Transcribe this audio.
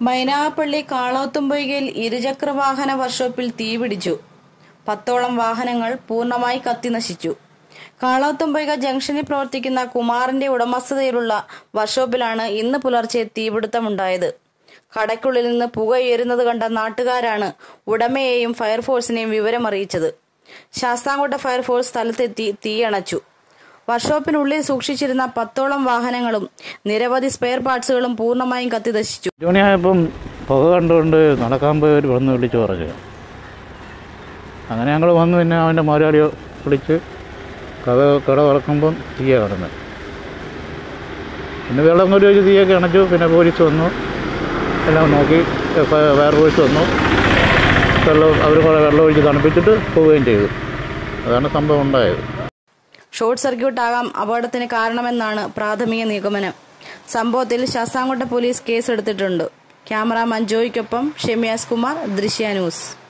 മൈനാഗപ്പള്ളി കാളോത്തുംപൊയ്കയിൽ ഇരുചക്ര വാഹന വർക്ക്ഷോപ്പിൽ തീപിടിച്ചു പത്തോളം വാഹനങ്ങൾ പൂർണ്ണമായി കത്തിനശിച്ചു കാളോത്തുംപൊയ്ക ജംഗ്ഷനിൽ പ്രവർത്തിക്കുന്ന കുമാറിന്റെ ഉടമസ്ഥതയിലുള്ള വർക്ക്ഷോപ്പിലാണ് ഇന്ന് പുലർച്ചെ തീപിടുത്തമുണ്ടായത് കടയ്ക്കുള്ളിൽ നിന്ന് പുകയുയരുന്നത് കണ്ട നാട്ടുകാരാണ് ഉടമയെയും ഫയർഫോഴ്സിനെയും വിവരമറിയിച്ചത് ശാസ്താംകോട്ട ഫയർഫോഴ്സ് സ്ഥലത്തെത്തി തീയണച്ചു വർക്ക്ഷോപ്പിനുള്ളിൽ സൂക്ഷിച്ചിരുന്ന പത്തോളം വാഹനങ്ങളും നിരവധി സ്പെയർ പാർട്സുകളും പൂർണ്ണമായും കത്തിനശിച്ചു അഞ്ച് മണിയായപ്പം പുക കണ്ടുകൊണ്ട് നടക്കാൻ പോയവർ വന്ന് വിളിച്ച് പറഞ്ഞു അങ്ങനെ ഞങ്ങൾ വന്ന് പിന്നെ അവൻ്റെ മുതലാളി വിളിച്ച് കഥ കട തുറക്കുമ്പം തീയാണ് കിടന്നത് പിന്നെ വെള്ളം കൊരു വെച്ച് തീയൊക്കെ അണച്ചു പിന്നെ പോലീസ് വന്നു എല്ലാം നോക്കി ഫ- ഫയർഫോഴ്സ് വന്നു വെള്ളം അവർ കുറേ വെള്ളം ഒഴിച്ച് തണുപ്പിച്ചിട്ട് പോവുകയും ചെയ്തു അതാണ് സംഭവം ഉണ്ടായത് ഷോർട്ട് സർക്യൂട്ട് ആകാം അപകടത്തിന് കാരണമെന്നാണ് പ്രാഥമിക നിഗമനം സംഭവത്തിൽ ശാസ്താംകോട്ട പോലീസ് കേസെടുത്തിട്ടുണ്ട് ക്യാമറാമാൻ ജോയ്ക്കൊപ്പം ഷെമിയാസ് കുമാർ ദൃശ്യ ന്യൂസ്